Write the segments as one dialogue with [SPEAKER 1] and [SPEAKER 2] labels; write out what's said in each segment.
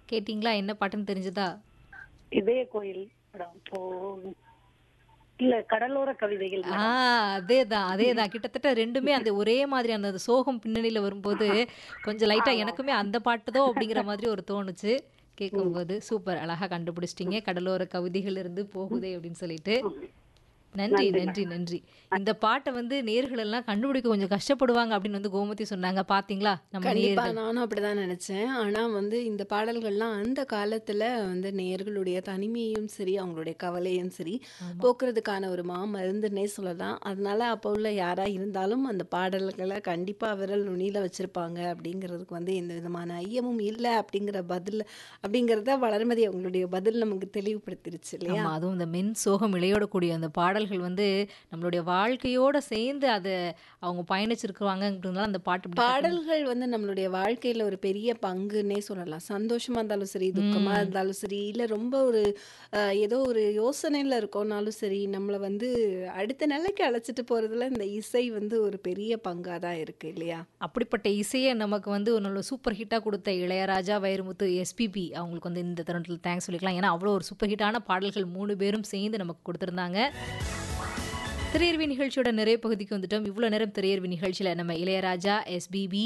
[SPEAKER 1] கேட்டிங்களா என்ன பாட்டுன்னு தெரிஞ்சதா
[SPEAKER 2] இதய கோயில் படம் போ இல்ல கடலோர கவிதைகள்
[SPEAKER 1] ஆ அதேதான் அதேதான் கிட்டத்தட்ட ரெண்டுமே அந்த ஒரே மாதிரி அந்த சோகம் பின்னணியில வரும்போது கொஞ்சம் லைட்டா எனக்குமே அந்த பாட்டு தான் அப்படிங்கிற மாதிரி ஒரு தோணுச்சு கேட்கும்போது சூப்பர் அழகா கண்டுபிடிச்சிட்டீங்க கடலோர கவிதைகள் இருந்து போகுதே அப்படின்னு சொல்லிட்டு நன்றி நன்றி நன்றி இந்த பாட்டை வந்து நேர்கள் எல்லாம் கண்டுபிடிக்க கொஞ்சம் கஷ்டப்படுவாங்க அப்படின்னு வந்து கோமதி சொன்னாங்க பாத்தீங்களா நம்ம
[SPEAKER 3] கண்டிப்பா
[SPEAKER 1] நேர்கள்
[SPEAKER 3] நானும் அப்படிதான் நினைச்சேன் ஆனா வந்து இந்த பாடல்கள்லாம் அந்த காலத்துல வந்து நேர்களுடைய தனிமையும் சரி அவங்களுடைய கவலையும் சரி போக்குறதுக்கான ஒரு மா மருந்துன்னே சொல்லலாம் அதனால அப்போ உள்ள யாரா இருந்தாலும் அந்த பாடல்களை கண்டிப்பா விரல் நுனியில வச்சிருப்பாங்க அப்படிங்கிறதுக்கு வந்து எந்த விதமான ஐயமும் இல்லை அப்படிங்கிற பதில் அப்படிங்கிறத வளர்மதி அவங்களுடைய பதில் நமக்கு தெளிவுபடுத்திருச்சு இல்லையா
[SPEAKER 1] ஆமா அதுவும் இந்த மென் சோகம் இழையோடக்கூடிய அந்த பாடல்கள் வந்து நம்மளுடைய வாழ்க்கையோட சேர்ந்து அதை அவங்க பயணிச்சிருக்குவாங்கன்றதுனால அந்த பாட்டு இப்படி டக்குனு-
[SPEAKER 3] பாடல்கள் வந்து நம்மளுடைய வாழ்க்கையில ஒரு பெரிய பங்குன்னே சொல்லலாம் சந்தோஷமா இருந்தாலும் சரி துக்கமா இருந்தாலும் சரி இல்ல ரொம்ப ஒரு அஹ், ஏதோ ஒரு யோசனையில இருக்கோம்னாலும் சரி நம்மளை வந்து அடுத்த நிலைக்கு அழைச்சிட்டு போறதுல இந்த இசை வந்து ஒரு பெரிய பங்கா தான் இருக்கு இல்லையா
[SPEAKER 1] அப்படிப்பட்ட இசையை நமக்கு வந்து ஒரு நல்ல சூப்பர் ஹிட்டாக கொடுத்த இளையராஜா வைரமுத்து எஸ்பிபி அவங்களுக்கு வந்து இந்த தருணத்தில் தேங்க்ஸ் சொல்லிக்கலாம் ஏன்னா அவ்வளோ ஒரு சூப்பர் ஹிட்டான பாடல்கள் மூணு பேரும் சேர்ந்து நமக்கு கொடுத்துருந்தாங்க திரையர்வி நிகழ்ச்சியோட நிறைய பகுதிக்கு வந்துட்டோம் இவ்வளோ நேரம் திரையர்வி நிகழ்ச்சியில் நம்ம இளையராஜா எஸ்பிபி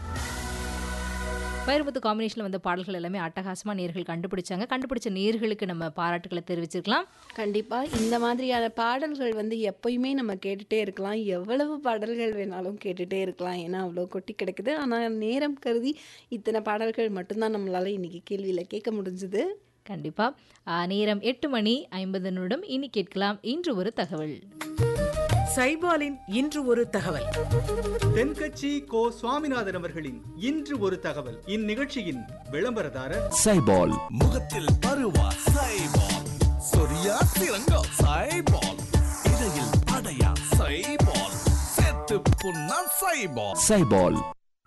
[SPEAKER 1] வைரமுத்து காம்பினேஷனில் வந்த பாடல்கள் எல்லாமே அட்டகாசமாக நேர்கள் கண்டுபிடிச்சாங்க கண்டுபிடிச்ச நேர்களுக்கு நம்ம பாராட்டுகளை தெரிவிச்சிருக்கலாம்
[SPEAKER 3] கண்டிப்பா இந்த மாதிரியான பாடல்கள் வந்து எப்பயுமே நம்ம கேட்டுட்டே இருக்கலாம் எவ்வளவு பாடல்கள் வேணாலும் கேட்டுட்டே இருக்கலாம் ஏன்னா அவ்வளோ கொட்டி கிடக்குது ஆனா நேரம் கருதி இத்தனை பாடல்கள் மட்டும்தான் நம்மளால இன்னைக்கு கேள்வியில கேட்க முடிஞ்சுது
[SPEAKER 1] கண்டிப்பாக நேரம் எட்டு மணி ஐம்பது நிமிடம் இனி கேட்கலாம் இன்று ஒரு தகவல்
[SPEAKER 4] சைபாலின் இன்று ஒரு தகவல்
[SPEAKER 5] தென்கட்சி கோ சுவாமிநாதன் அவர்களின் இன்று ஒரு தகவல் இந்நிகழ்ச்சியின் விளம்பரதாரர்
[SPEAKER 6] சைபால்
[SPEAKER 7] முகத்தில் பருவா சைபால் சொரியா சிறங்கா சைபால் இடையில் படையா சைபால் செத்து புண்ணா சைபால்
[SPEAKER 6] சைபால்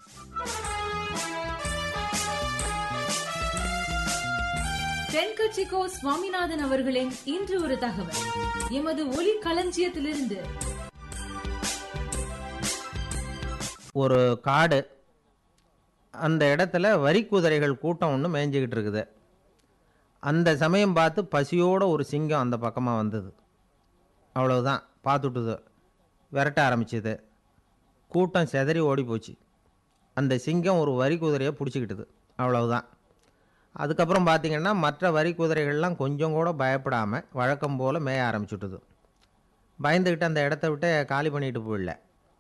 [SPEAKER 8] தென்கட்சிக்கோ சுவாமிநாதன் அவர்களின் இன்று ஒரு தகவல் எமது ஒலி களஞ்சியத்திலிருந்து
[SPEAKER 9] ஒரு காடு அந்த இடத்துல வரி குதிரைகள் கூட்டம் ஒன்று மேய்ஞ்சிக்கிட்டு இருக்குது அந்த சமயம் பார்த்து பசியோட ஒரு சிங்கம் அந்த பக்கமாக வந்தது அவ்வளவுதான் பார்த்துட்டுது விரட்ட ஆரம்பிச்சுது கூட்டம் செதறி ஓடி போச்சு அந்த சிங்கம் ஒரு வரி குதிரையை பிடிச்சிக்கிட்டுது அவ்வளவுதான் அதுக்கப்புறம் பார்த்தீங்கன்னா மற்ற வரி குதிரைகள்லாம் கொஞ்சம் கூட பயப்படாமல் வழக்கம் போல் மேய ஆரம்பிச்சுட்டுது பயந்துக்கிட்டு அந்த இடத்த விட்டு காலி பண்ணிட்டு போயிடல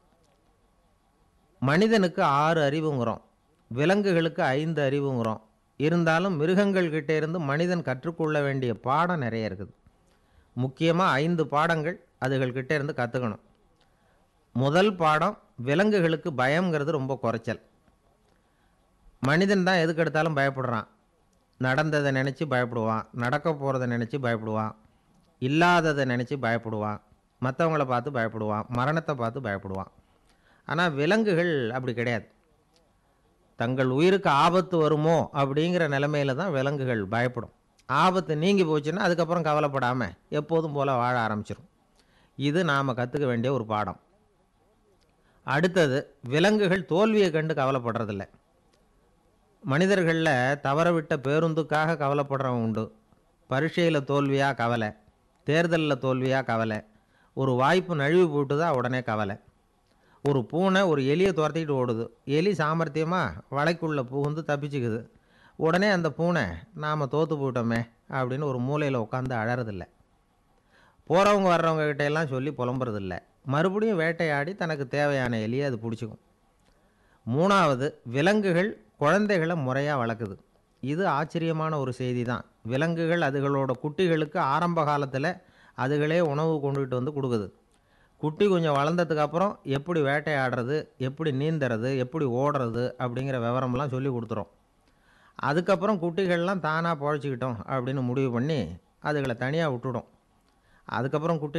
[SPEAKER 9] மனிதனுக்கு ஆறு அறிவுங்கிறோம் விலங்குகளுக்கு ஐந்து அறிவுங்கிறோம் இருந்தாலும் மிருகங்கள் கிட்ட இருந்து மனிதன் கற்றுக்கொள்ள வேண்டிய பாடம் நிறைய இருக்குது முக்கியமாக ஐந்து பாடங்கள் அதுகள்கிட்ட இருந்து கற்றுக்கணும் முதல் பாடம் விலங்குகளுக்கு பயம்ங்கிறது ரொம்ப குறைச்சல் மனிதன் தான் எதுக்கு எடுத்தாலும் பயப்படுறான் நடந்ததை நினச்சி பயப்படுவான் நடக்க போகிறத நினச்சி பயப்படுவான் இல்லாததை நினச்சி பயப்படுவான் மற்றவங்கள பார்த்து பயப்படுவான் மரணத்தை பார்த்து பயப்படுவான் ஆனால் விலங்குகள் அப்படி கிடையாது தங்கள் உயிருக்கு ஆபத்து வருமோ அப்படிங்கிற நிலைமையில தான் விலங்குகள் பயப்படும் ஆபத்து நீங்கி போச்சுன்னா அதுக்கப்புறம் கவலைப்படாமல் எப்போதும் போல் வாழ ஆரம்பிச்சிடும் இது நாம் கற்றுக்க வேண்டிய ஒரு பாடம் அடுத்தது விலங்குகள் தோல்வியை கண்டு கவலைப்படுறதில்ல மனிதர்களில் தவறவிட்ட பேருந்துக்காக கவலைப்படுறவன் உண்டு பரீட்சையில் தோல்வியாக கவலை தேர்தலில் தோல்வியாக கவலை ஒரு வாய்ப்பு நழுவி போட்டுதா உடனே கவலை ஒரு பூனை ஒரு எலியை துரத்திக்கிட்டு ஓடுது எலி சாமர்த்தியமாக வலைக்குள்ளே புகுந்து தப்பிச்சுக்குது உடனே அந்த பூனை நாம் தோற்று போயிட்டோமே அப்படின்னு ஒரு மூலையில் உட்காந்து அழறதில்ல போகிறவங்க வர்றவங்க கிட்ட எல்லாம் சொல்லி புலம்புறதில்ல மறுபடியும் வேட்டையாடி தனக்கு தேவையான எலியை அது பிடிச்சிக்கும் மூணாவது விலங்குகள் குழந்தைகளை முறையாக வளர்க்குது இது ஆச்சரியமான ஒரு செய்தி தான் விலங்குகள் அதுகளோட குட்டிகளுக்கு ஆரம்ப காலத்தில் அதுகளே உணவு கொண்டுகிட்டு வந்து கொடுக்குது குட்டி கொஞ்சம் வளர்ந்ததுக்கு அப்புறம் எப்படி வேட்டையாடுறது எப்படி நீந்துறது எப்படி ஓடுறது அப்படிங்கிற விவரம்லாம் சொல்லி கொடுத்துரும் அதுக்கப்புறம் குட்டிகள்லாம் தானாக பொழைச்சிக்கிட்டோம் அப்படின்னு முடிவு பண்ணி அதுகளை தனியாக விட்டுடும் அதுக்கப்புறம் குட்டி